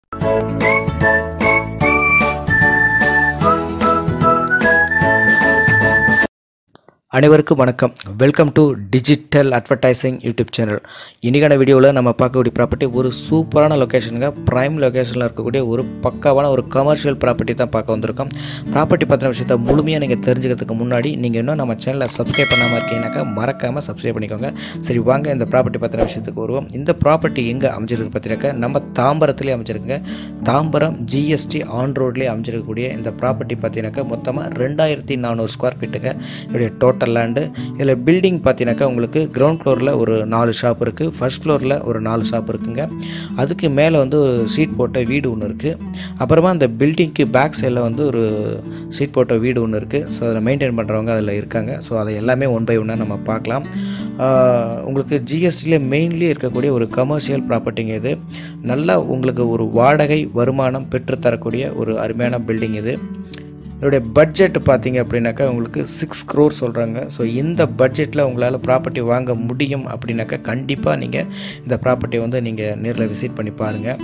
அனைவருக்கும் வணக்கம் welcome to digital advertising YouTube channel இன்றைக்கான வீடியோவில் நம்ம பார்க்கக்கூடிய ப்ராப்பர்ட்டி ஒரு சூப்பரான லொக்கேஷனுங்க ப்ரைம் லொக்கேஷனில் இருக்கக்கூடிய ஒரு பக்காவான ஒரு கமர்ஷியல் ப்ராப்பர்ட்டி தான் பார்க்க வந்திருக்கோம் ப்ராப்பர்ட்டி பற்றின விஷயத்த முழுமையாக நீங்கள் தெரிஞ்சுக்கிறதுக்கு முன்னாடி நீங்கள் இன்னும் நம்ம சேனலை சப்ஸ்கிரைப் பண்ணாமல் இருக்கீங்கன்னாக்கா மறக்காமல் சப்ஸ்கிரைப் பண்ணிக்கோங்க சரி வாங்க இந்த ப்ராப்பர்ட்டி பற்றின விஷயத்துக்கு வருவோம் இந்த ப்ராப்பர்ட்டி எங்கே அமைஞ்சிருக்கு பார்த்தீங்கன்னாக்கா நம்ம தாம்பரத்துலேயே அமைஞ்சிருக்குங்க தாம்பரம் ஜிஎஸ்டி ஆன் ரோட்லேயே அமைஞ்சிருக்கக்கூடிய இந்த ப்ராப்பர்ட்டி பார்த்தீங்கன்னாக்கா மொத்தமாக ரெண்டாயிரத்தி நானூறு ஸ்கொயர் ஃபீட்டுங்க இதோடைய டோட்டல் லேண்டு இதில் பில்டிங் பார்த்தீங்கன்னாக்கா உங்களுக்கு கிரவுண்ட் ஃப்ளோரில் ஒரு நாலு ஷாப் இருக்குது ஃபர்ஸ்ட் ஃப்ளோரில் ஒரு நாலு ஷாப் இருக்குங்க அதுக்கு மேலே வந்து ஒரு சீட் போட்ட வீடு ஒன்று இருக்குது அப்புறமா அந்த பில்டிங்க்கு பேக் சைடில் வந்து ஒரு சீட் போட்ட வீடு ஒன்று இருக்குது ஸோ அதில் மெயின்டைன் பண்ணுறவங்க அதில் இருக்காங்க ஸோ அதை எல்லாமே ஒன் பை ஒன்னாக நம்ம பார்க்கலாம் ஆஹ் உங்களுக்கு ஜிஎஸ்டியில் மெயின்லி இருக்கக்கூடிய ஒரு கமர்ஷியல் ப்ராப்பர்ட்டிங்க இது நல்லா உங்களுக்கு ஒரு வாடகை வருமானம் பெற்றுத்தரக்கூடிய ஒரு அருமையான பில்டிங் இது இதோடைய பட்ஜெட் பார்த்தீங்க அப்படின்னாக்கா உங்களுக்கு சிக்ஸ் க்ரோர் சொல்கிறாங்க ஸோ இந்த பட்ஜெட்டில் உங்களால் ப்ராப்பர்ட்டி வாங்க முடியும் அப்படின்னாக்கா கண்டிப்பாக நீங்கள் இந்த ப்ராப்பர்ட்டியை வந்து நீங்கள் நேரில் விசிட் பண்ணி பாருங்கள்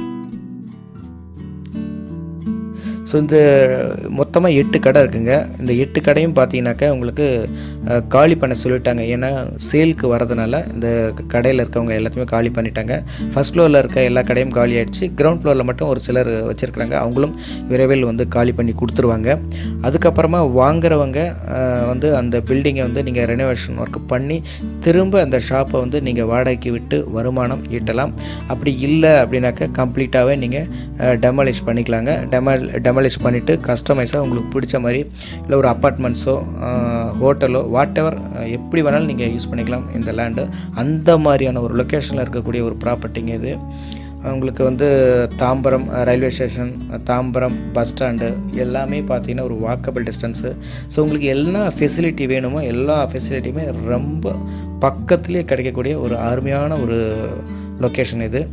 ஸோ இந்த மொத்தமாக எட்டு கடை இருக்குங்க இந்த எட்டு கடையும் பார்த்தீங்கன்னாக்கா உங்களுக்கு அஹ், காலி பண்ண சொல்லிட்டாங்க ஏன்னா சேலுக்கு வரதுனால இந்த கடையில் இருக்கவங்க எல்லாத்தையுமே காலி பண்ணிட்டாங்க ஃபர்ஸ்ட் ஃப்ளோரில் இருக்க எல்லா கடையும் காலி ஆயிடுச்சு கிரவுண்ட் ஃப்ளோரில் மட்டும் ஒரு சிலர் வச்சுருக்குறாங்க அவங்களும் விரைவில் வந்து காலி பண்ணி கொடுத்துருவாங்க அதுக்கப்புறமா வாங்குறவங்க அஹ், வந்து அந்த பில்டிங்கை வந்து நீங்கள் ரெனோவேஷன் ஒர்க் பண்ணி திரும்ப அந்த ஷாப்பை வந்து நீங்கள் வாடகைக்கு விட்டு வருமானம் ஈட்டலாம் அப்படி இல்லை அப்படின்னாக்கா கம்ப்ளீட்டாகவே நீங்கள் டெமாலிஷ் பண்ணிக்கலாங்க டெமல் டெமாலிஷ் பண்ணிவிட்டு கஸ்டமைஸாக உங்களுக்கு பிடிச்ச மாதிரி இல்லை ஒரு அப்பார்ட்மெண்ட்ஸோ ஹோட்டலோ வாட் எவர் எப்படி வேணாலும் நீங்கள் யூஸ் பண்ணிக்கலாம் இந்த லேண்டு அந்த மாதிரியான ஒரு லொக்கேஷனில் இருக்கக்கூடிய ஒரு ப்ராப்பர்ட்டிங்க இது உங்களுக்கு வந்து Tambaram railway station Tambaram bus stand எல்லாமே பார்த்தீங்கன்னா ஒரு வாக்கபிள் டிஸ்டன்ஸு ஸோ உங்களுக்கு என்ன ஃபெசிலிட்டி வேணுமோ எல்லா ஃபெசிலிட்டியுமே ரொம்ப பக்கத்துலேயே கிடைக்கக்கூடிய ஒரு அருமையான ஒரு லொக்கேஷன் இது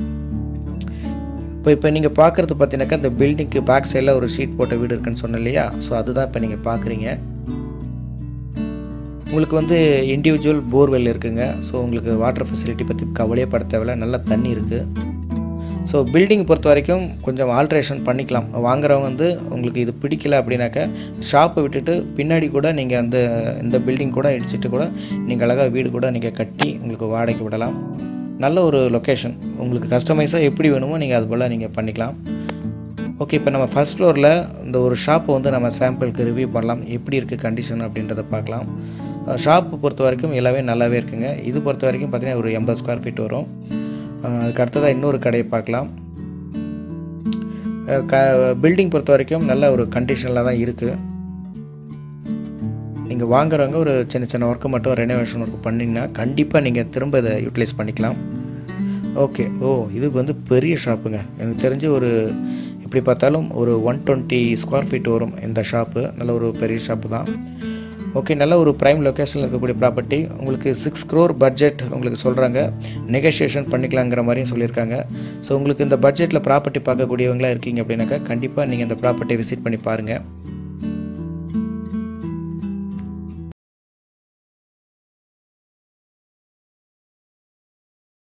இப்போ இப்போ நீங்கள் பார்க்குறது பார்த்தீங்கன்னாக்கா இந்த பில்டிங்க்கு பேக் சைடில் ஒரு ஷீட் போட்ட வீடு இருக்குன்னு சொன்னேன் இல்லையா ஸோ அதுதான் இப்போ நீங்கள் பார்க்குறீங்க உங்களுக்கு வந்து இண்டிவிஜுவல் போர்வெல் இருக்குங்க ஸோ உங்களுக்கு வாட்டர் ஃபெசிலிட்டி பற்றி கவலையே பட தேவையில்ல நல்ல தண்ணி இருக்குது ஸோ பில்டிங் பொறுத்த வரைக்கும் கொஞ்சம் ஆல்ட்ரேஷன் பண்ணிக்கலாம் வாங்குறவங்க வந்து உங்களுக்கு இது பிடிக்கல அப்படின்னாக்கா ஷாப்பை விட்டுட்டு பின்னாடி கூட நீங்கள் அந்த இந்த பில்டிங் கூட இடிச்சிட்டு கூட நீங்கள் அழகாக வீடு கூட நீங்கள் கட்டி உங்களுக்கு வாடகைக்கு விடலாம் நல்ல ஒரு லொக்கேஷன் உங்களுக்கு கஸ்டமைஸாக எப்படி வேணுமோ நீங்கள் அது போல் நீங்கள் பண்ணிக்கலாம் ஓகே இப்போ நம்ம ஃபஸ்ட் ஃப்ளோரில் இந்த ஒரு ஷாப்பை வந்து நம்ம சாம்பிளுக்கு ரிவ்யூ பண்ணலாம் எப்படி இருக்குது கண்டிஷன் அப்படின்றத பார்க்கலாம் ஷாப்பு பொறுத்த வரைக்கும் எல்லாமே நல்லாவே இருக்குங்க இது பொறுத்த வரைக்கும் பார்த்தீங்கன்னா ஒரு எண்பது ஸ்கொயர் ஃபீட் வரும் அஹ் அதுக்கு அடுத்ததாக இன்னொரு கடையை பார்க்கலாம் அஹ் க பில்டிங் பொறுத்த வரைக்கும் நல்ல ஒரு கண்டிஷனில் தான் இருக்குது நீங்கள் வாங்குறவங்க ஒரு சின்ன சின்ன ஒர்க்கு மட்டும் ரெனோவேஷன் ஒர்க் பண்ணிங்கன்னா கண்டிப்பாக நீங்கள் திரும்ப இதை யூட்டிலைஸ் பண்ணிக்கலாம் ஓகே ஓ இது வந்து பெரிய ஷாப்புங்க எனக்கு தெரிஞ்சு ஒரு எப்படி பார்த்தாலும் ஒரு ஒன் டுவெண்ட்டி ஸ்கொயர் ஃபீட் வரும் இந்த ஷாப்பு நல்ல ஒரு பெரிய ஷாப்பு தான் ஓகே நல்ல ஒரு ப்ரைம் லொக்கேஷனில் இருக்கக்கூடிய ப்ராப்பர்ட்டி உங்களுக்கு சிக்ஸ் க்ரோர் பட்ஜெட் உங்களுக்கு சொல்கிறாங்க நெகோஷியேஷன் பண்ணிக்கலாங்கிற மாதிரியும் சொல்லியிருக்காங்க ஸோ உங்களுக்கு இந்த பட்ஜெட்டில் ப்ராப்பர்ட்டி பார்க்கக்கூடியவங்களா இருக்கீங்க அப்படின்னாக்கா கண்டிப்பாக நீங்கள் இந்த ப்ராப்பர்ட்டியை விசிட் பண்ணி பாருங்கள்